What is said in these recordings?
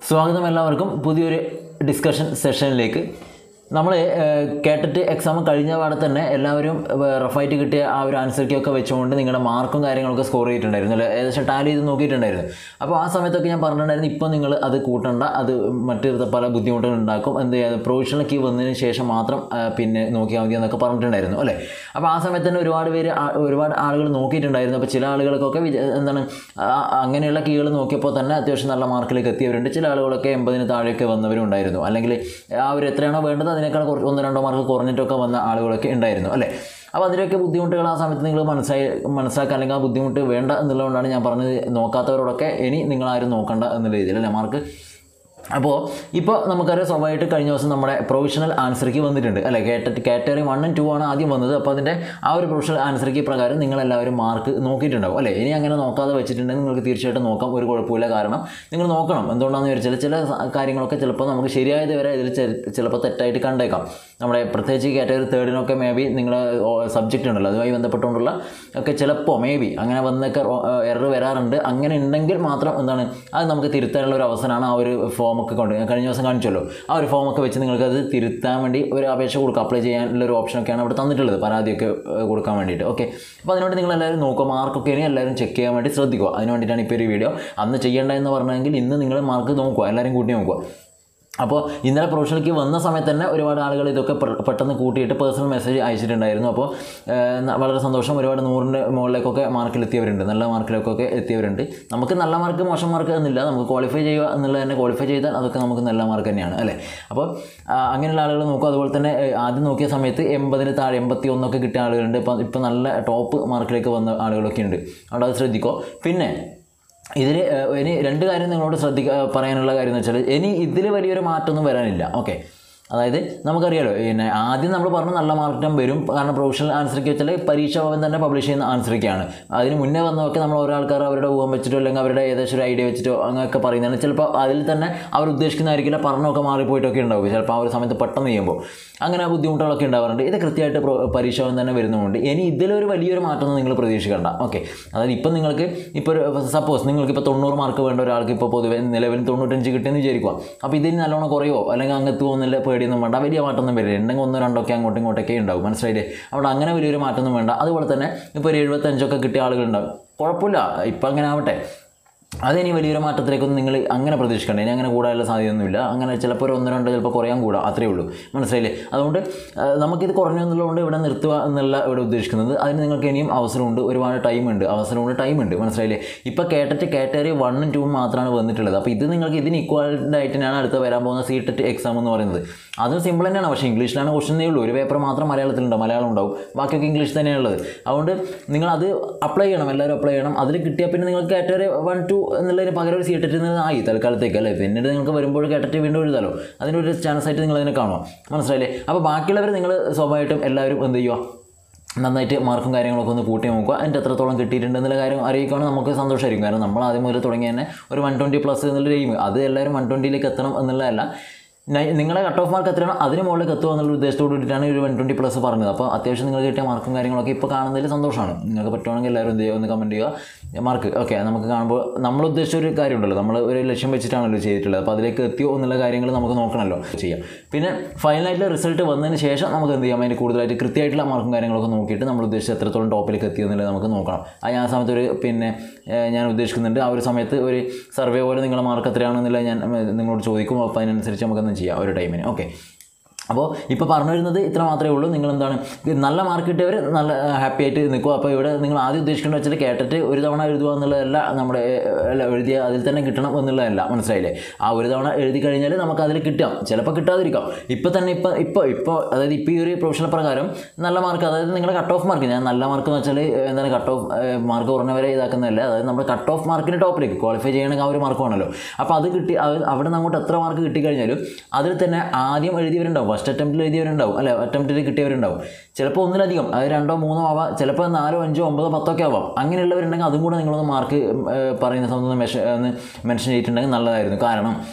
സ്വാഗതം എല്ലാവർക്കും പുതിയൊരു ഡിസ്കഷൻ സെഷനിലേക്ക് നമ്മൾ കേട്ടിട്ട് എക്സാം കഴിഞ്ഞ പാടെ തന്നെ എല്ലാവരും റഫായിട്ട് കിട്ടിയ ആ ഒരു ആൻസർക്കൊക്കെ വെച്ചുകൊണ്ട് നിങ്ങളുടെ മാർക്കും കാര്യങ്ങളൊക്കെ സ്കോർ ചെയ്തിട്ടുണ്ടായിരുന്നു അല്ലെ ഏകദേശം ടാലി ചെയ്ത് നോക്കിയിട്ടുണ്ടായിരുന്നു അപ്പോൾ ആ സമയത്തൊക്കെ ഞാൻ പറഞ്ഞിട്ടുണ്ടായിരുന്നു ഇപ്പോൾ നിങ്ങൾ അത് കൂട്ടണ്ട അത് മറ്റ് പല ബുദ്ധിമുട്ടുകൾ ഉണ്ടാക്കും എന്ത് ചെയ്യാതെ പ്രൊഫഷണൽ കീ വന്നതിന് ശേഷം മാത്രം ആ, പിന്നെ നോക്കിയാൽ മതി എന്നൊക്കെ പറഞ്ഞിട്ടുണ്ടായിരുന്നു അല്ലേ അപ്പോൾ ആ സമയത്ത് തന്നെ ഒരുപാട് പേര് ആ- ഒരുപാട് ആളുകൾ നോക്കിയിട്ടുണ്ടായിരുന്നു അപ്പോൾ ചില ആളുകൾക്കൊക്കെ വിജ എന്താണ് ആ- അങ്ങനെയുള്ള കീകൾ നോക്കിയപ്പോൾ തന്നെ അത്യാവശ്യം നല്ല മാർക്കിലേക്ക് എത്തിയവരുണ്ട് ചില ആളുകളൊക്കെ എൺപതിന് താഴെയൊക്കെ വന്നവരും ഉണ്ടായിരുന്നു അല്ലെങ്കിൽ ആ ഒരു എത്രയാണോ വേണ്ടത് അതിനേക്കാൾ കുറച്ച് ഒന്ന് രണ്ടോ മാർക്ക് കുറഞ്ഞിട്ടൊക്കെ വന്ന ആളുകളൊക്കെ ഉണ്ടായിരുന്നു അല്ലേ അപ്പോൾ അതിൻ്റെയൊക്കെ ബുദ്ധിമുട്ടുകൾ ആ സമയത്ത് നിങ്ങൾ മനസ്സിലായി മനസ്സിലാക്കുക അല്ലെങ്കിൽ ആ ബുദ്ധിമുട്ട് വേണ്ട എന്നുള്ളതുകൊണ്ടാണ് ഞാൻ പറഞ്ഞത് നോക്കാത്തവരോടൊക്കെ ഇനി നിങ്ങളാരും നോക്കണ്ട എന്നുള്ള രീതിയിൽ അല്ലേ മാർക്ക് അപ്പോൾ ഇപ്പോൾ നമുക്കറിയാം സ്വാഭാവികമായിട്ട് കഴിഞ്ഞ ദിവസം നമ്മുടെ പ്രൊവിഷണൽ ആൻസർക്ക് വന്നിട്ടുണ്ട് അല്ലേ കാറ്റ കാറ്റഗറി വണ്ണും ടു ആണ് ആദ്യം വന്നത് അപ്പോൾ അതിൻ്റെ ആ ഒരു പ്രൊവിഷണൽ ആൻസർക്ക് പ്രകാരം നിങ്ങളെല്ലാവരും മാർക്ക് നോക്കിയിട്ടുണ്ടാവും അല്ലേ ഇനി അങ്ങനെ നോക്കാതെ വെച്ചിട്ടുണ്ടെങ്കിൽ നിങ്ങൾക്ക് തീർച്ചയായിട്ടും നോക്കാം ഒരു കുഴപ്പമില്ല കാരണം നിങ്ങൾ നോക്കണം എന്തുകൊണ്ടാണെന്ന് ചോദിച്ചാൽ ചില സ- കാര്യങ്ങളൊക്കെ ചിലപ്പോൾ നമുക്ക് ശരിയായത് വരെ ഇതിൽ ചെ- ചിലപ്പോൾ തെറ്റായിട്ട് കണ്ടേക്കാം നമ്മുടെ പ്രത്യേകിച്ച് കാറ്റഗറി തേർഡിനൊക്കെ മേ ബി നിങ്ങളുടെ സബ്ജക്റ്റ് ഉണ്ടല്ലോ അതുമായി ബന്ധപ്പെട്ടുകൊണ്ടുള്ള ഒക്കെ ചിലപ്പോൾ മേ ബി അങ്ങനെ വന്നൊക്കെ എറർ വരാറുണ്ട് അങ്ങനെ ഉണ്ടെങ്കിൽ മാത്രം എന്താണ് അത് നമുക്ക് തിരുത്താനുള്ള ഒരു അവസരമാണ് ആ ഒരു ഫോമൊക്കെ കൊണ്ട് ഞാൻ കഴിഞ്ഞ ദിവസം കാണിച്ചല്ലോ ആ ഒരു ഫോമൊക്കെ വെച്ച് നിങ്ങൾക്ക് അത് തിരുത്താൻ വേണ്ടി ഒരു അപേക്ഷ കൊടുക്കുക അപ്ലൈ ചെയ്യാനുള്ള ഒരു ഓപ്ഷനൊക്കെയാണ് അവിടെ തന്നിട്ടുള്ളത് പരാതിയൊക്കെ ഏഹ്, കൊടുക്കാൻ വേണ്ടിയിട്ട് ഓക്കെ അപ്പോൾ അതിനുവേണ്ടി നിങ്ങൾ എല്ലാവരും നോക്കുക മാർക്കൊക്കെ ഇനി എല്ലാവരും ചെക്ക് ചെയ്യാൻ വേണ്ടി ശ്രദ്ധിക്കുക അതിന് വേണ്ടിയിട്ടാണ് ഇപ്പോൾ ഒരു വീഡിയോ അന്ന് ചെയ്യേണ്ടതെന്ന് പറഞ്ഞെങ്കിൽ ഇന്ന് നിങ്ങൾ മാർക്ക് നോക്കുക എല്ലാവരും കൂട്ടി നോക്കുക അപ്പോൾ ഇന്നലെ പ്രൊഫഷണൽക്ക് വന്ന സമയത്ത് തന്നെ ഒരുപാട് ആളുകൾ ഇതൊക്കെ പെ- പെട്ടെന്ന് കൂട്ടിയിട്ട് പേഴ്സണൽ മെസ്സേജ് അയച്ചിട്ടുണ്ടായിരുന്നു അപ്പോൾ ഏഹ്, ന- വളരെ സന്തോഷം ഒരുപാട് നൂറിൻ്റെ മുകളിലേക്കൊക്കെ മാർക്കിൽ എത്തിയവരുണ്ട് നല്ല മാർക്കിലേക്കൊക്കെ എത്തിയവരുണ്ട് നമുക്ക് നല്ല മാർക്ക് മോശം മാർക്ക് എന്നില്ല നമുക്ക് ക്വാളിഫൈ ചെയ്യുക എന്നുള്ളത് തന്നെ ക്വാളിഫൈ ചെയ്താൽ അതൊക്കെ നമുക്ക് നല്ല മാർക്ക് തന്നെയാണ് അല്ലേ അപ്പോൾ ആ, അങ്ങനെയുള്ള ആളുകൾ നോക്കും അതുപോലെ തന്നെ ഏഹ്, ആദ്യം നോക്കിയ സമയത്ത് എൺപതിന് താഴെ എൺപത്തി ഒന്നൊക്കെ കിട്ടിയ ആളുകളുണ്ട് ഇപ്പം ഇപ്പം നല്ല ടോപ്പ് മാർക്കിലേക്ക് വന്ന ആളുകളൊക്കെ ഉണ്ട് അവിടെ അത് ശ്രദ്ധിക്കുക പിന്നെ ഇതിൽ ഇനി രണ്ട് കാര്യം നിങ്ങളോട് ശ്രദ്ധിക്കുക പറയാനുള്ള കാര്യം എന്ന് വെച്ചാൽ ഇനി ഇതിൽ വലിയൊരു മാറ്റമൊന്നും വരാനില്ല ഓക്കെ അതായത് നമുക്കറിയാലോ പിന്നെ ആദ്യം നമ്മൾ പറഞ്ഞു നല്ല മാർക്കം വരും കാരണം പ്രൊഫഷണൽ ആൻസർക്ക് വെച്ചാൽ പരീക്ഷ ഭവൻ തന്നെ പബ്ലിഷ് ചെയ്യുന്ന ആൻസറൊക്കെയാണ് അതിന് മുന്നേ വന്നതൊക്കെ നമ്മൾ ഓരോ ആൾക്കാർ അവരുടെ ഊഹം വെച്ചിട്ടോ അല്ലെങ്കിൽ അവരുടെ ഏകദേശം ഒരു ഐഡിയ വെച്ചിട്ടോ അങ്ങനെയൊക്കെ പറയുന്നതാണ് ചിലപ്പോൾ അതിൽ തന്നെ അവർ ഉദ്ദേശിക്കുന്നതായിരിക്കില്ല പറഞ്ഞൊക്കെ മാറിപ്പോയിട്ടൊക്കെ ഉണ്ടാവും ചിലപ്പോൾ ആ ഒരു സമയത്ത് പെട്ടെന്ന് ചെയ്യുമ്പോൾ അങ്ങനെ ബുദ്ധിമുട്ടുകളൊക്കെ ഉണ്ടാവാറുണ്ട് ഇത് കൃത്യമായിട്ട് പ്രോ- പരീക്ഷ ഭവൻ തന്നെ വരുന്നതുകൊണ്ട് ഇനി ഇതിലൊരു വലിയൊരു മാറ്റമൊന്നും നിങ്ങൾ പ്രതീക്ഷിക്കേണ്ട ഓക്കെ അതായത് ഇപ്പം നിങ്ങൾക്ക് ഇപ്പോൾ ഒരു സപ്പോസ് നിങ്ങൾക്ക് ഇപ്പോൾ തൊണ്ണൂറ് മാർക്ക് വേണ്ട ഒരാൾക്ക് ഇപ്പോൾ പൊതുവെ നിലവിൽ തൊണ്ണൂറ്റഞ്ച് കിട്ടിയെന്ന് വിചാരിക്കുക അപ്പോൾ ഇതിന് നല്ലോണം കുറയോ അല്ലെങ്കിൽ അങ്ങ് എത്തുമോന്നില്ല പേടിയൊന്നും വേണ്ട വലിയ മാറ്റമൊന്നും വരില്ല ഉണ്ടെങ്കിൽ ഒന്നോ രണ്ടോ ഒക്കെ അങ്ങോട്ടും ഇങ്ങോട്ടൊക്കെ ഉണ്ടാവും മനസ്സിലായില്ലേ അവിടെ അങ്ങനെ വലിയൊരു മാറ്റമൊന്നും വേണ്ട അതുപോലെ തന്നെ ഇപ്പോൾ ഒരു എഴുപത്തഞ്ചൊക്കെ കിട്ടിയ ആളുകളുണ്ടാവും കുഴപ്പമില്ല ഇപ്പം അങ്ങനെ ആവട്ടെ അതിനി വലിയൊരു മാറ്റത്തിലേക്കൊന്നും നിങ്ങൾ അങ്ങനെ പ്രതീക്ഷിക്കണ്ട ഇനി അങ്ങനെ കൂടാനുള്ള സാധ്യതയൊന്നുമില്ല അങ്ങനെ ചിലപ്പോൾ ഒരു ഒന്ന് രണ്ട് ചിലപ്പോൾ കുറയാൻ കൂടാം അത്രയേ ഉള്ളൂ മനസ്സിലായില്ലേ അതുകൊണ്ട് ആ, നമുക്കിത് കുറഞ്ഞു എന്നുള്ളതുകൊണ്ട് ഇവിടെ നിർത്തുക എന്നല്ല ഇവിടെ ഉദ്ദേശിക്കുന്നത് അതിന് നിങ്ങൾക്ക് ഇനിയും അവസരമുണ്ട് ഒരുപാട് ടൈമുണ്ട് അവസരമുണ്ട് ടൈമുണ്ട് മനസ്സിലായില്ലേ ഇപ്പോൾ കേട്ടിട്ട് കാറ്റഗറി വണ്ണും ടൂവും മാത്രമാണ് വന്നിട്ടുള്ളത് അപ്പോൾ ഇത് നിങ്ങൾക്ക് ഇതിന് ഇക്വാലിറ്റി ആയിട്ടാണ് അടുത്ത് വരാൻ പോകുന്ന സി ടെറ്റ് എക്സാം എന്ന് പറയുന്നത് അതും സിമ്പിൾ തന്നെയാണ് പക്ഷേ ഇംഗ്ലീഷിലാണ് ക്വസ്റ്റ്യനേ ഉള്ളൂ ഒരു പേപ്പർ മാത്രം മലയാളത്തിലുണ്ടാവും മലയാളം ഉണ്ടാവും ബാക്കിയൊക്കെ ഇംഗ്ലീഷ് തന്നെയാണുള്ളത് അതുകൊണ്ട് നിങ്ങൾ അത് അപ്ലൈ ചെയ്യണം എല്ലാവരും അപ്ലൈ ചെയ്യണം അതിൽ കിട്ടിയാൽ പിന്നെ നിങ്ങൾക്ക് കാറ്റഗറി വൺ ടു എന്നുള്ളതിന് പകരം ഒരു സി ടെറ്റ് ആയി തൽക്കാലത്തേക്ക് അല്ലേ പിന്നീട് നിങ്ങൾക്ക് വരുമ്പോൾ കാറ്റഗറി വീണ്ടും എഴുതാലോ അതിനൊരു ചാൻസ് ആയിട്ട് നിങ്ങൾ അതിനെ കാണുക മനസ്സിലായില്ലേ അപ്പോൾ ബാക്കിയുള്ളവർ നിങ്ങൾ സ്വാഭാവികമായിട്ടും എല്ലാവരും എന്ത് ചെയ്യുക നന്നായിട്ട് മാർക്കും കാര്യങ്ങളൊക്കെ ഒന്ന് കൂട്ടി നോക്കുക അതിൻ്റെ എത്രത്തോളം കിട്ടിയിട്ടുണ്ട് എന്നുള്ള കാര്യം അറിയിക്കുകയാണെങ്കിൽ നമുക്ക് സന്തോഷമായിരിക്കും കാരണം നമ്മൾ ആദ്യം മുതൽ തുടങ്ങി തന്നെ ഒരു വൺ ട്വൻറ്റി പ്ലസ് എന്നുള്ള എയിം അത് എല്ലാവരും വൺ ട്വൻറ്റിയിലേക്ക് എത്തണം എന്നുള്ളതല്ല നൈ- നിങ്ങളെ കട്ട് ഓഫ് മാർക്ക് എത്രയാണോ അതിന് മുകളിലേക്ക് എത്തുക എന്നുള്ള ഉദ്ദേശത്തോട് കൂടിയിട്ടാണ് ഈ ഒരു വൺ ട്വൻറ്റി പ്ലസ് പറഞ്ഞത് അപ്പോൾ അത്യാവശ്യം നിങ്ങൾ കിട്ടിയ മാർക്കും കാര്യങ്ങളൊക്കെ ഇപ്പോൾ കാണുന്നതിൽ സന്തോഷമാണ് നിങ്ങൾക്ക് പറ്റുവാണെങ്കിൽ എല്ലാവരും എന്ത് ചെയ്യുക ഒന്ന് കമൻറ്റ് ചെയ്യുക മാർക്ക് ഓക്കെ നമുക്ക് കാണുമ്പോൾ നമ്മൾ ഉദ്ദേശിച്ച ഒരു കാര്യമുണ്ടല്ലോ നമ്മൾ ഒരു ലക്ഷ്യം വെച്ചിട്ടാണല്ലോ ചെയ്തിട്ടുള്ളത് അപ്പോൾ അതിലേക്ക് എത്തിയോ എന്നുള്ള കാര്യങ്ങൾ നമുക്ക് നോക്കണമല്ലോ ചെയ്യാം പിന്നെ ഫൈനലായിട്ടുള്ള റിസൾട്ട് വന്നതിന് ശേഷം നമുക്ക് എന്ത് ചെയ്യാം അതിന് കൂടുതലായിട്ട് കൃത്യമായിട്ടുള്ള മാർക്കും കാര്യങ്ങളൊക്കെ നോക്കിയിട്ട് നമ്മൾ ഉദ്ദേശിച്ച എത്രത്തോളം ടോപ്പിലേക്ക് എത്തി എന്നുള്ളത് നമുക്ക് നോക്കണം അത് ഞാൻ ആ സമയത്ത് ഒരു പിന്നെ ഏഹ്, ഞാൻ ഉദ്ദേശിക്കുന്നുണ്ട് ആ ഒരു സമയത്ത് ഒരു സർവേ പോലെ നിങ്ങളുടെ മാർക്ക് എത്രയാണെന്നുള്ളത് ഞാൻ ഉം, നിങ്ങളോട് ചോദിക്കും അപ്പോൾ അതിനനുസരിച്ച് നമുക്കൊന്ന് ചെയ്യാം ഒരു ടൈമിന് ഓക്കെ അപ്പോൾ ഇപ്പോൾ പറഞ്ഞു വരുന്നത് ഇത്ര മാത്രമേ ഉള്ളൂ നിങ്ങൾ എന്താണ് ഇത് നല്ല മാർക്ക് കിട്ടിയവർ നല്ല ഹാപ്പി ആയിട്ട് നിൽക്കുക അപ്പോൾ ഇവിടെ നിങ്ങൾ ആദ്യം ഉദ്ദേശിക്കേണ്ടത് വെച്ചാൽ കേട്ടിട്ട് ഒരു തവണ എഴുതുക എന്നുള്ളതല്ല നമ്മുടെ ഏഹ്, അല്ല, എഴുതിയ അതിൽ തന്നെ കിട്ടണം എന്നുള്ളതല്ല മനസ്സിലായില്ലേ ആ ഒരു തവണ എഴുതി കഴിഞ്ഞാൽ നമുക്ക് അതിൽ കിട്ടാം ചിലപ്പോൾ കിട്ടാതിരിക്കാം ഇപ്പോൾ തന്നെ ഇപ്പോൾ ഇപ്പോൾ ഇപ്പോൾ അതായത് ഇപ്പോൾ ഈ ഒരു പ്രൊഫഷണൽ പ്രകാരം നല്ല മാർക്ക് അതായത് നിങ്ങളുടെ കട്ട് ഓഫ് മാർക്ക് ഞാൻ നല്ല മാർക്ക് എന്ന് വെച്ചാൽ എന്താണ് കട്ട് ഓഫ് മാർക്ക് കുറഞ്ഞവരെ ഇതാക്കുന്നതല്ല അതായത് നമ്മുടെ കട്ട് ഓഫ് മാർക്കിന് ടോപ്പിലേക്ക് ക്വാളിഫൈ ചെയ്യണമെങ്കിൽ ആ ഒരു മാർക്ക് വേണമല്ലോ അപ്പോൾ അത് കിട്ടി അത് അവിടെ നിന്ന് അങ്ങോട്ട് എത്ര മാർക്ക് കിട്ടിക്കഴിഞ്ഞാലും അതിൽ തന്നെ ആദ്യം എഴുതിയവരുണ്ടാവും ഫസ്റ്റ് അറ്റംപ്റ്റിൽ എഴുതിയവരുണ്ടാവും അല്ലെ അറ്റംപ്റ്റിൽ കിട്ടിയവരുണ്ടാവും ചിലപ്പോൾ ഒന്നിലധികം അത് രണ്ടോ മൂന്നോ ആവാം ചിലപ്പോൾ നാലോ അഞ്ചോ ഒമ്പതോ പത്തൊക്കെ ആവാം അങ്ങനെയുള്ളവരുണ്ടെങ്കിൽ അതും കൂടെ നിങ്ങളൊന്ന് മാർക്ക് പറയുന്ന സമയത്ത് മെഷ ഒന്ന് മെൻഷൻ ചെയ്തിട്ടുണ്ടെങ്കിൽ നല്ലതായിരുന്നു കാരണം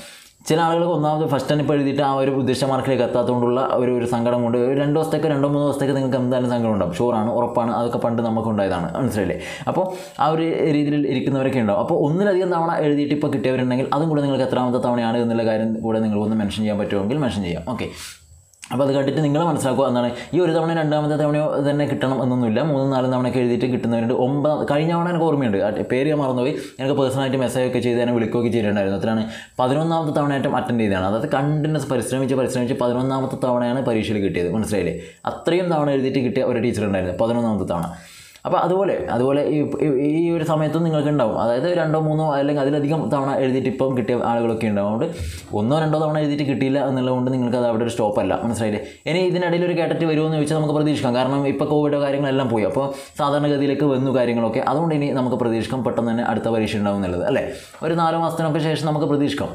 ചില ആളുകൾക്ക് ഒന്നാമത് ഫസ്റ്റ് തന്നെ ഇപ്പോൾ എഴുതിയിട്ട് ആ ഒരു ഉദ്ദേശ മാർക്കിലേക്ക് എത്താത്തതുകൊണ്ടുള്ള ഒരു ഒരു സങ്കടം കൊണ്ട് ഒരു രണ്ട് ദിവസത്തേക്ക് രണ്ടോ മൂന്നോ ദിവസത്തേക്ക് നിങ്ങൾക്ക് എന്തായാലും സങ്കടം ഉണ്ടാവും ഷുവറാണ് ഉറപ്പാണ് അതൊക്കെ പണ്ട് നമുക്ക് ഉണ്ടായതാണ് മനസ്സിലായില്ലേ അപ്പോൾ ആ ഒരു രീതിയിൽ ഇരിക്കുന്നവരൊക്കെ ഉണ്ടാവും അപ്പോൾ ഒന്നിലധികം തവണ എഴുതിയിട്ട് ഇപ്പോൾ കിട്ടിയവരുണ്ടെങ്കിൽ അതും കൂടെ നിങ്ങൾക്ക് എത്രാമത്തെ തവണയാണ് എന്നുള്ള കാര്യം കൂടെ നിങ്ങൾക്കൊന്ന് മെൻഷൻ ചെയ്യാൻ പറ്റുമെങ്കിൽ മെൻഷൻ ചെയ്യാം ഓക്കെ അപ്പോൾ അത് കണ്ടിട്ട് നിങ്ങൾ മനസ്സിലാക്കുക എന്താണ് ഈ ഒരു തവണ രണ്ടാമത്തെ തവണയോ തന്നെ കിട്ടണം എന്നൊന്നുമില്ല മൂന്നും നാലും തവണയൊക്കെ എഴുതിയിട്ട് കിട്ടുന്നവരുണ്ട് ഒമ്പത് കഴിഞ്ഞ തവണ എനിക്ക് ഓർമ്മയുണ്ട് ആ പേര് ഞാൻ മറന്നുപോയി എനിക്ക് പേഴ്സണലായിട്ട് മെസ്സേജ് ഒക്കെ ചെയ്ത് എന്നെ വിളിക്കുകയൊക്കെ ചെയ്തിട്ടുണ്ടായിരുന്നു അത്രയാണ് പതിനൊന്നാമത്തെ തവണയായിട്ടും അറ്റൻഡ് ചെയ്തതാണ് അതായത് കണ്ടിന്യൂസ് പരിശ്രമിച്ച് പരിശ്രമിച്ച് പതിനൊന്നാമത്തെ തവണയാണ് പരീക്ഷയിൽ കിട്ടിയത് മനസ്സിലായില്ലേ അത്രയും തവണ എഴുതിയിട്ട് കിട്ടിയ ഒരു ടീച്ചർ ഉണ്ടായിരുന്നു പതിനൊന്നാമത്തെ തവണ അപ്പോൾ അതുപോലെ അതുപോലെ ഈ ഈ- ഈ ഒരു സമയത്തും നിങ്ങൾക്ക് ഉണ്ടാവും അതായത് രണ്ടോ മൂന്നോ അല്ലെങ്കിൽ അതിലധികം തവണ എഴുതിയിട്ട് ഇപ്പം കിട്ടിയ ആളുകളൊക്കെ ഉണ്ടാവും അതുകൊണ്ട് ഒന്നോ രണ്ടോ തവണ എഴുതിയിട്ട് കിട്ടിയില്ല എന്നുള്ളതുകൊണ്ട് നിങ്ങൾക്ക് അത് അവിടെ ഒരു സ്റ്റോപ്പ് അല്ല മനസ്സിലായില്ലേ ഇനി ഇതിനിടയിൽ ഒരു കേട്ടറ്റ് വരുമോ എന്ന് ചോദിച്ചാൽ നമുക്ക് പ്രതീക്ഷിക്കാം കാരണം ഇപ്പോൾ കോവിഡോ കാര്യങ്ങളെല്ലാം പോയി അപ്പോൾ സാധാരണഗതിയിലേക്ക് വന്നു കാര്യങ്ങളൊക്കെ അതുകൊണ്ട് ഇനി നമുക്ക് പ്രതീക്ഷിക്കാം പെട്ടെന്ന് തന്നെ അടുത്ത പരീക്ഷ ഉണ്ടാവും എന്നുള്ളത് അല്ലേ ഒരു നാല് മാസത്തിനൊക്കെ ശേഷം നമുക്ക് പ്രതീക്ഷിക്കാം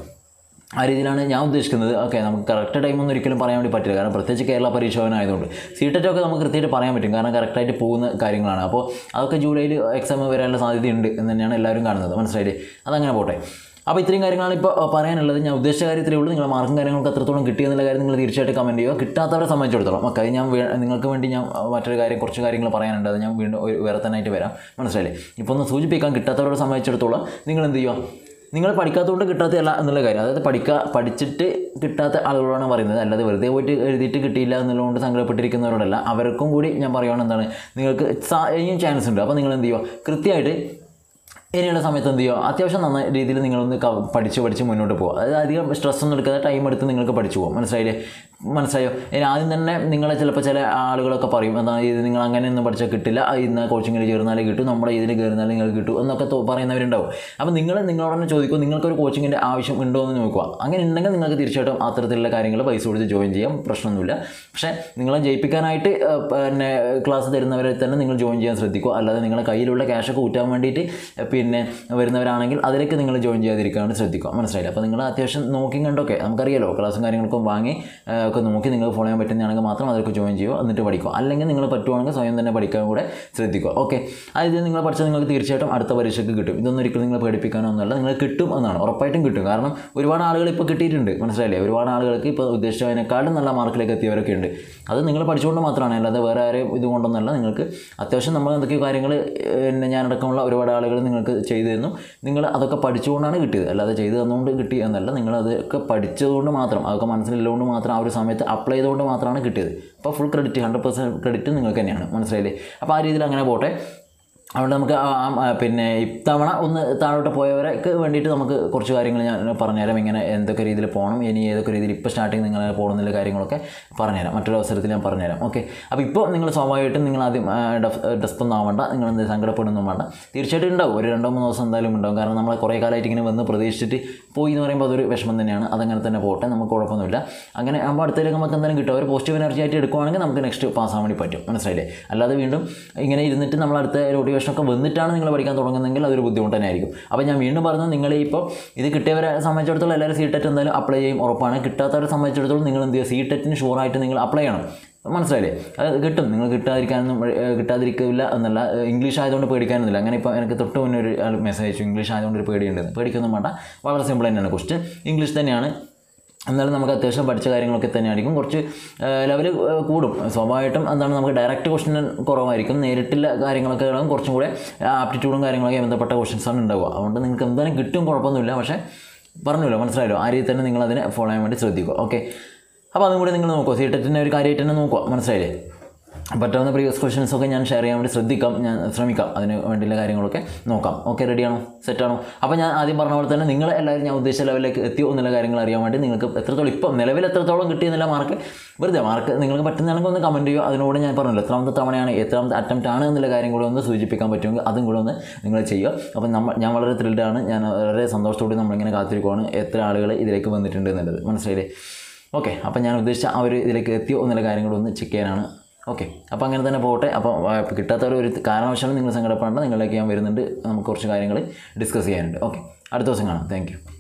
ആ രീതിയിലാണ് ഞാൻ ഉദ്ദേശിക്കുന്നത് ഓക്കെ നമുക്ക് കറക്റ്റ് ടൈമൊന്നും ഒരിക്കലും പറയാൻ വേണ്ടി പറ്റില്ല കാരണം പ്രത്യേകിച്ച് കേരള പരീക്ഷാവനായതുകൊണ്ട് സി ടെറ്റ് ഒക്കെ നമുക്ക് കൃത്യമായിട്ട് പറയാൻ പറ്റും കാരണം കറക്റ്റായിട്ട് പോകുന്ന കാര്യങ്ങളാണ് അപ്പോൾ അതൊക്കെ ജൂലൈയിൽ എക്സാം വരാനുള്ള സാധ്യതയുണ്ട് എന്ന് തന്നെയാണ് എല്ലാവരും കാണുന്നത് മനസ്സിലായില്ലേ അതങ്ങനെ പോട്ടെ അപ്പോൾ ഇത്രയും കാര്യങ്ങളാണ് ഇപ്പോൾ പറയാനുള്ളത് ഞാൻ ഉദ്ദേശിച്ച കാര്യത്തിലേ ഉള്ളൂ നിങ്ങളുടെ മാർക്കും കാര്യങ്ങളൊക്കെ എത്രത്തോളം കിട്ടി എന്നുള്ള കാര്യം നിങ്ങൾ തീർച്ചയായിട്ടും കമൻറ്റ് ചെയ്യുക കിട്ടാത്തവരെ സംബന്ധിച്ചിടത്തോളം ഓക്കെ അത് ഞാൻ വേ- നിങ്ങൾക്ക് വേണ്ടി ഞാൻ മറ്റൊരു കാര്യം കുറച്ച് കാര്യങ്ങൾ പറയാനുണ്ട് അത് ഞാൻ വീണ്ടും ഒരു വേറെ തന്നെ ആയിട്ട് വരാം മനസ്സിലായില്ലേ ഇപ്പോൾ ഒന്ന് സൂചിപ്പിക്കാൻ കിട്ടാത്തവരെ സംബന്ധിച്ചിടത്തോളം നിങ്ങൾ എന്ത് ചെയ്യുക നിങ്ങൾ പഠിക്കാത്തതുകൊണ്ട് കിട്ടാത്തതല്ല എന്നുള്ള കാര്യം അതായത് പഠിക്കുക പഠിച്ചിട്ട് കിട്ടാത്ത ആളുകളാണ് പറയുന്നത് അല്ലാതെ വെറുതെ പോയിട്ട് എഴുതിയിട്ട് കിട്ടിയില്ല എന്നുള്ളതുകൊണ്ട് സങ്കടപ്പെട്ടിരിക്കുന്നവരോടല്ല അവർക്കും കൂടി ഞാൻ പറയുകയാണ് എന്താണ് നിങ്ങൾക്ക് സാ- ഇനിയും ചാൻസ് ഉണ്ട് അപ്പോൾ നിങ്ങൾ എന്ത് ചെയ്യുക കൃത്യമായിട്ട് ഇനിയുള്ള സമയത്ത് എന്ത് ചെയ്യുക അത്യാവശ്യം നന്ന രീതിയിൽ നിങ്ങളൊന്ന് ക- പഠിച്ച് പഠിച്ച് മുന്നോട്ട് പോകുക അതായത് അധികം സ്ട്രെസ് ഒന്നും എടുക്കാതെ ടൈം എടുത്ത് നിങ്ങൾക്ക് പഠിച്ചു പോകും മനസ്സിലായില്ലേ മനസ്സിലായോ ഇനി ആദ്യം തന്നെ നിങ്ങളെ ചിലപ്പോൾ ചില ആളുകളൊക്കെ പറയും എന്താ ഇത് നിങ്ങൾ അങ്ങനെയൊന്നും പഠിച്ചാൽ കിട്ടില്ല ആ ഇന്ന് കോച്ചിങ്ങിൽ ചേർന്നാലേ കിട്ടും നമ്മുടെ ഇതിൽ കയറുന്നാലേ നിങ്ങൾക്ക് കിട്ടും എന്നൊക്കെ തോ- പറയുന്നവരുണ്ടാവും അപ്പോൾ നിങ്ങൾ നിങ്ങളോട് തന്നെ ചോദിക്കും നിങ്ങൾക്കൊരു കോച്ചിങ്ങിൻ്റെ ആവശ്യം ഉണ്ടോ എന്ന് നോക്കുക അങ്ങനെ ഉണ്ടെങ്കിൽ നിങ്ങൾക്ക് തീർച്ചയായിട്ടും അത്തരത്തിലുള്ള കാര്യങ്ങൾ പൈസ കൊടുത്ത് ജോയിൻ ചെയ്യാം പ്രശ്നമൊന്നുമില്ല പക്ഷേ നിങ്ങളെ ജയിപ്പിക്കാനായിട്ട് ആ, പിന്നെ ക്ലാസ് തരുന്നവരെ തന്നെ നിങ്ങൾ ജോയിൻ ചെയ്യാൻ ശ്രദ്ധിക്കുക അല്ലാതെ നിങ്ങളുടെ കയ്യിലുള്ള ക്യാഷൊക്കെ ഊറ്റാൻ വേണ്ടിയിട്ട് പിന്നെ വരുന്നവരാണെങ്കിൽ അതിലേക്ക് നിങ്ങൾ ജോയിൻ ചെയ്യാതിരിക്കാണ്ട് ശ്രദ്ധിക്കുക മനസ്സിലായില്ല അപ്പോൾ നിങ്ങൾ അത്യാവശ്യം നോക്കി കണ്ടൊക്കെ നമുക്കറിയാലോ ക്ലാസ്സും കാര്യങ്ങളൊക്കെ വാങ്ങി ആ, ഒക്കെ നോക്കി നിങ്ങൾക്ക് ഫോളോ ചെയ്യാൻ പറ്റുന്നതാണെങ്കിൽ മാത്രം അതിലേക്ക് ജോയിൻ ചെയ്യുക എന്നിട്ട് പഠിക്കുക അല്ലെങ്കിൽ നിങ്ങൾ പറ്റുവാണെങ്കിൽ സ്വയം തന്നെ പഠിക്കാൻ കൂടെ ശ്രദ്ധിക്കുക ഓക്കെ അതായത് നിങ്ങൾ പഠിച്ചാൽ നിങ്ങൾക്ക് തീർച്ചയായിട്ടും അടുത്ത പരീക്ഷയ്ക്ക് കിട്ടും ഇതൊന്നും ഒരിക്കലും നിങ്ങൾ പേടിപ്പിക്കാനൊന്നുമല്ല നിങ്ങൾ കിട്ടും എന്നാണ് ഉറപ്പായിട്ടും കിട്ടും കാരണം ഒരുപാട് ആളുകൾ ഇപ്പോൾ കിട്ടിയിട്ടുണ്ട് മനസ്സിലായില്ലേ ഒരുപാട് ആളുകൾക്ക് ഇപ്പോൾ ഉദ്ദേശിച്ചതിനേക്കാളും നല്ല മാർക്കിലേക്ക് എത്തിയവരൊക്കെ ഉണ്ട് അത് നിങ്ങൾ പഠിച്ചുകൊണ്ട് മാത്രമാണ് അല്ലാതെ വേറെ ആരെയും ഇതുകൊണ്ടൊന്നല്ല നിങ്ങൾക്ക് അത്യാവശ്യം നമ്മൾ എന്തൊക്കെയോ കാര്യങ്ങൾ പിന്നെ ഞാനടക്കമുള്ള ഒരുപാട് ആളുകൾ നിങ്ങൾക്ക് ചെയ്തു തന്നു നിങ്ങൾ അതൊക്കെ പഠിച്ചുകൊണ്ടാണ് കിട്ടിയത് അല്ലാതെ ചെയ്തു തന്നുകൊണ്ട് കിട്ടി എന്നല്ല നിങ്ങൾ അതൊക്കെ പഠിച്ചതുകൊണ്ട് മാത്രം അതൊക്കെ മനസ്സിലുള്ളതുകൊണ്ട് മാത്രം ആ ഒരു സമയത്ത് അപ്ലൈ ചെയ്തുകൊണ്ട് മാത്രമാണ് കിട്ടിയത് അപ്പോൾ full credit hundred percent credit നിങ്ങൾക്ക് തന്നെയാണ് മനസ്സിലായില്ലേ അപ്പോൾ ആ രീതിയിൽ അങ്ങനെ പോട്ടെ അവിടെ നമുക്ക് ആ- ആ- ആ പിന്നെ ഇത്തവണ ഒന്ന് താഴോട്ട് പോയവർക്ക് വേണ്ടിയിട്ട് നമുക്ക് കുറച്ച് കാര്യങ്ങൾ ഞാൻ പറഞ്ഞുതരാം ഇങ്ങനെ എന്തൊക്കെ രീതിയിൽ പോകണം ഇനി ഏതൊക്കെ രീതിയിൽ ഇപ്പോൾ സ്റ്റാർട്ടിങ് നിങ്ങൾ പോകുന്നില്ല കാര്യങ്ങളൊക്കെ പറഞ്ഞുതരാം മറ്റൊരു അവസരത്തിൽ ഞാൻ പറഞ്ഞുതരാം ഓക്കെ അപ്പോൾ ഇപ്പോൾ നിങ്ങൾ സ്വാഭാവികമായിട്ടും നിങ്ങൾ ആദ്യം ഡെസ്പൊന്നും ആവണ്ട നിങ്ങൾ എന്ത് സങ്കടപ്പെടുന്നൊന്നും വേണ്ട തീർച്ചയായിട്ടും ഉണ്ടാവും ഒരു രണ്ടോ മൂന്നോ ദിവസം എന്തായാലും ഉണ്ടാവും കാരണം നമ്മൾ കുറേ കാലമായിട്ട് ഇങ്ങനെ വന്ന് പ്രതീക്ഷിച്ചിട്ട് പോയി എന്ന് പറയുമ്പോൾ അതൊരു വിഷമം തന്നെയാണ് അതങ്ങനെ തന്നെ പോട്ടെ നമുക്ക് കുഴപ്പമൊന്നുമില്ല അങ്ങനെ ആകുമ്പോൾ അടുത്തേക്ക് നമുക്ക് എന്തായാലും കിട്ടും ഒരു പോസിറ്റീവ് എനർജി ആയിട്ട് എടുക്കുവാണെങ്കിൽ നമുക്ക് നെക്സ്റ്റ് പാസ് ആവാൻ വേണ്ടി പറ്റും മനസ്സിലായില്ലേ അല്ലാതെ വീണ്ടും ഇങ്ങനെ ഇരുന്നിട്ട് നമ്മൾ അടുത്ത മോട്ടിവേഷനൊക്കെ വന്നിട്ടാണ് നിങ്ങൾ പഠിക്കാൻ തുടങ്ങുന്നതെങ്കിൽ അതൊരു ബുദ്ധിമുട്ട് തന്നെ ആയിരിക്കും അപ്പോൾ ഞാൻ വീണ്ടും പറഞ്ഞു നിങ്ങൾ ഇപ്പോൾ ഇത് കിട്ടിയവരെ സംബന്ധിച്ചിടത്തോളം എല്ലാവരും സി ടെറ്റ് എന്തായാലും അപ്ലൈ ചെയ്യും ഉറപ്പാണ് കിട്ടാത്തവരെ സംബന്ധിച്ചിടത്തോളം നിങ്ങൾ എന്ത് ചെയ്യുക സി ടെറ്റിന് ഷുവറായിട്ട് നിങ്ങൾ അപ്ലൈ ചെയ്യണം മനസ്സിലായില്ലേ അത് കിട്ടും നിങ്ങൾ കിട്ടാതിരിക്കാനൊന്നും ഏഹ്, കിട്ടാതിരിക്കില്ല എന്നല്ല ഏഹ്, ഇംഗ്ലീഷ് ആയതുകൊണ്ട് പേടിക്കാനൊന്നുമില്ല അങ്ങനെ ഇപ്പോൾ എനിക്ക് തൊട്ട് മുന്നേ ഒരു ആൾ മെസ്സേജ് അയച്ചു ഇംഗ്ലീഷ് ആയതുകൊണ്ട് ഒരു പേടിയുണ്ടെന്ന് പേടിക്കൊന്നും വേണ്ട വളരെ സിമ്പിൾ തന്നെയാണ് ക്വസ്റ്റ്യൻ ഇംഗ്ലീഷ് തന്നെയാണ് എന്നാലും നമുക്ക് അത്യാവശ്യം പഠിച്ച കാര്യങ്ങളൊക്കെ തന്നെയായിരിക്കും കുറച്ച് ലെവൽ കൂടും സ്വാഭാവികമായിട്ടും എന്താണ് നമുക്ക് ഡയറക്റ്റ് ക്വസ്റ്റ്യൻ കുറവായിരിക്കും നേരിട്ടുള്ള കാര്യങ്ങളൊക്കെ ആകും കുറച്ചും കൂടെ ആപ്റ്റിറ്റ്യൂഡും കാര്യങ്ങളൊക്കെ ബന്ധപ്പെട്ട ക്വസ്റ്റ്യൻസാണ് ഉണ്ടാവുക അതുകൊണ്ട് നിങ്ങൾക്ക് എന്തായാലും കിട്ടും കുഴപ്പമൊന്നുമില്ല പക്ഷേ പറഞ്ഞല്ലോ മനസ്സിലായല്ലോ ആ രീതിയിൽ തന്നെ നിങ്ങൾ അതിനെ ഫോളോ ചെയ്യാൻ വേണ്ടി ശ്രദ്ധിക്കുക ഓക്കെ അപ്പോൾ അതും കൂടി നിങ്ങൾ നോക്കുക സി ടെറ്റിൻ്റെ ഒരു കാര്യമായിട്ട് തന്നെ നോക്കുക മനസ്സിലായില്ലേ പറ്റാവുന്ന പ്രീവിയസ് ക്വസ്റ്റ്യൻസ് ഒക്കെ ഞാൻ ഷെയർ ചെയ്യാൻ വേണ്ടി ശ്രദ്ധിക്കാം ഞാൻ ശ്രമിക്കാം അതിന് വേണ്ടിയുള്ള കാര്യങ്ങളൊക്കെ നോക്കാം ഓക്കെ റെഡിയാണോ സെറ്റാണോ അപ്പോൾ ഞാൻ ആദ്യം പറഞ്ഞ പോലെ തന്നെ നിങ്ങൾ എല്ലാവരും ഞാൻ ഉദ്ദേശിച്ച ലെവലിലേക്ക് എത്തിയോ എന്നുള്ള കാര്യങ്ങൾ അറിയാൻ വേണ്ടി നിങ്ങൾക്ക് എത്രത്തോളം ഇപ്പം നിലവിൽ എത്രത്തോളം കിട്ടിയെന്നുള്ള മാർക്ക് വെറുതെ മാർക്ക് നിങ്ങൾക്ക് പറ്റുന്നതാണെങ്കിൽ ഒന്ന് കമൻറ്റ് ചെയ്യുക അതിനോട് ഞാൻ പറഞ്ഞല്ലോ എത്രാമത്തെ തവണയാണ് എത്രാമത്തെ അറ്റംപ്റ്റ് ആണ് എന്നുള്ള കാര്യം കൂടെ ഒന്ന് സൂചിപ്പിക്കാൻ പറ്റുമെങ്കിൽ അതും കൂടെ ഒന്ന് നിങ്ങൾ ചെയ്യുക അപ്പോൾ നമ്മൾ ഞാൻ വളരെ ത്രില്ഡാണ് ഞാൻ വളരെ സന്തോഷത്തോടെ നമ്മളിങ്ങനെ കാത്തിരിക്കുവാണ് എത്ര ആളുകൾ ഇതിലേക്ക് വന്നിട്ടുണ്ട് എന്നുള്ളത് മനസ്സിലായില്ലേ ഓക്കെ അപ്പോൾ ഞാൻ ഉദ്ദേശിച്ച ആ ഒരു ഇതിലേക്ക് എത്തിയോ എന്നുള്ള കാര്യങ്ങളൊന്ന് ചെക്ക് ചെയ്യാനാണ് ഓക്കെ അപ്പോൾ അങ്ങനെ തന്നെ പോട്ടെ അപ്പോൾ ആ, കിട്ടാത്ത ഒരു കാരണവശാലും നിങ്ങൾ സങ്കടപ്പെടേണ്ട നിങ്ങളിലേക്ക് ഞാൻ വരുന്നുണ്ട് നമുക്ക് കുറച്ച് കാര്യങ്ങൾ ഡിസ്കസ് ചെയ്യാനുണ്ട് ഓക്കെ അടുത്ത ദിവസം കാണാം താങ്ക്